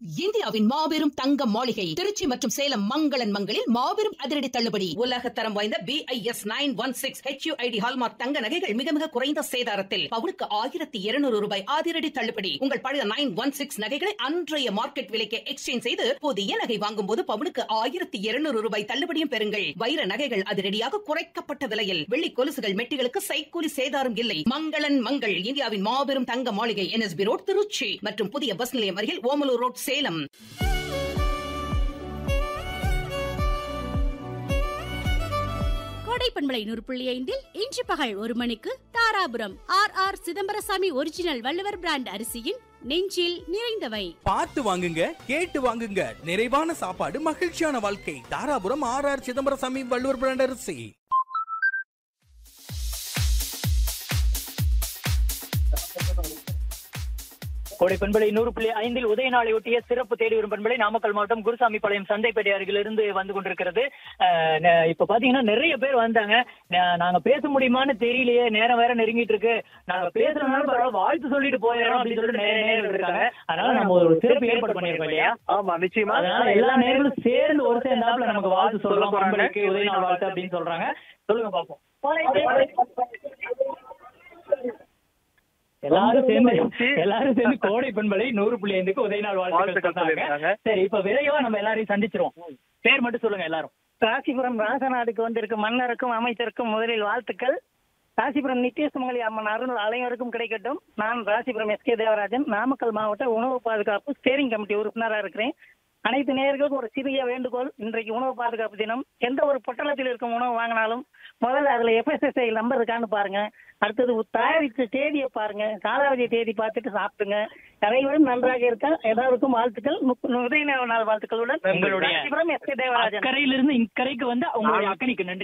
இந்தியாவின் மாபெரும் தங்க மாளிகை திருச்சி மற்றும் சேலம் மங்களன் மங்களில் மாபெரும் அதிரடி தள்ளுபடி உலக தரம் வாய்ந்த B I S nine one six HUID hallmark தங்க நகைகள் மிக மிக குறைந்த சேதாரத்தில் பவுனுக்கு ஆயிரத்தி இருநூறு ரூபாய் அதிரடி தள்ளுபடி உங்கள் பழைய நைன் ஒன் சிக்ஸ் நகைகளை அன்றைய மார்க்கெட் விலைக்கு எக்ஸ்சேஞ்ச் செய்து புதிய நகை வாங்கும் போது பவுனுக்கு ஆயிரத்தி இருநூறு ரூபாய் தள்ளுபடியும் பெறுங்கள் வைர நகைகள் அதிரடியாக குறைக்கப்பட்ட விலையில் வெள்ளி கொலுசுகள் மெட்டிகளுக்கு சைக்கூலி சேதாரம் இல்லை மங்களன் மங்கள் இந்தியாவின் மாபெரும் தங்க மாளிகை என்எஸ்பி ரோட் திருச்சி மற்றும் புதிய பஸ் நிலையம் அருகில் ஓமலூர் ரோட் சேலம் கோடை பண்பலை நூறு புள்ளி ஐந்தில் இன்று பகல் ஒரு மணிக்கு Dharapuram R R Chidambarasamy original Valluvar brand அரிசியின் நெஞ்சில் நிறைந்தவை பார்த்து வாங்குங்க கேட்டு வாங்குங்க நிறைவான சாப்பாடு மகிழ்ச்சியான வாழ்க்கை Dharapuram R R Chidambarasamy Valluvar brand அரிசி கோடை பண்பலை நூறு புள்ளி ஐந்தில் உதய நாளை ஒட்டிய சிறப்பு தேடி வரும் பண்பலை நாமக்கல் மாவட்டம் குருசாமி பாளையம் சந்தைப்பேட்டை அருகிலிருந்து வந்து கொண்டிருக்கிறது அஹ், ந- இப்ப பாத்தீங்கன்னா நிறைய பேர் வந்தாங்க நா- நாங்க பேச முடியுமான்னு தெரியலையே நேரம் வேற நெருங்கிட்டு இருக்கு நாங்க பேசுறதுனால பரவாயில்ல வாழ்த்து சொல்லிட்டு போயிடறோம் அப்படின்னு சொல்லிட்டு நிறைய நேரம் இருக்காங்க அதனால நம்ம ஒரு சிறப்பு ஏற்பாடு பண்ணிருக்கோம் இல்லையா ஆமா நிச்சயமா அதனால எல்லா நேர்களும் சேர்ந்து ஒரு சேர்ந்தாப்புல நமக்கு வாழ்த்து சொல்லலாம் பண்பலைக்கு உதய நாள் வாழ்த்து அப்படின்னு சொல்றாங்க சொல்லுங்க பாப்போம் எல்லாரும் சேர்ந்து எல்லாரும் சேர்ந்து கோடை பண்பலை நூறு புள்ளி ஐந்துக்கு உதய நாள் வாழ்த்துக்கள் வாழ்த்துக்கள் சொன்னாங்க சொல்லியிருக்காங்க. சரி இப்ப விரைவா நம்ம எல்லாரையும் சந்திச்சிருவோம் பேர் மட்டும் சொல்லுங்க எல்லாரும் ராசிபுரம் ராசநாடுக்கு வந்திருக்கும் மன்னருக்கும் அமைச்சருக்கும் முதலில் வாழ்த்துக்கள் ராசிபுரம் நித்தியசுமங்கலி அம்மன் அருள் அனைவருக்கும் கிடைக்கட்டும் நான் ராசிபுரம் எஸ் கே தேவராஜன் நாமக்கல் மாவட்ட உணவு பாதுகாப்பு ஸ்டேரிங் கமிட்டி உறுப்பினராக இருக்கிறேன் அனைத்து நேயர்களுக்கும் ஒரு சிறிய வேண்டுகோள் இன்றைக்கு உணவு பாதுகாப்பு தினம் எந்த ஒரு பொட்டலத்தில் இருக்கும் உணவு வாங்கினாலும் முதல்ல அதுல எஃப்எஸ்எஸ்ஐ நம்பர் இருக்கான்னு பாருங்க அடுத்தது தயாரித்த தேதியை பாருங்க காலாவதி தேதி பார்த்துட்டு சாப்பிடுங்க அனைவரும் நன்றாக இருக்க எல்லாருக்கும் வாழ்த்துக்கள் நு- உதய நாள் வாழ்த்துக்களுடன் உங்களுடைய ராசிபுரம் எஸ் கே தேவராஜன் அக்கறையிலிருந்து இக்கரைக்கு வந்து உங்களுடைய அக்கறைக்கு நன்றி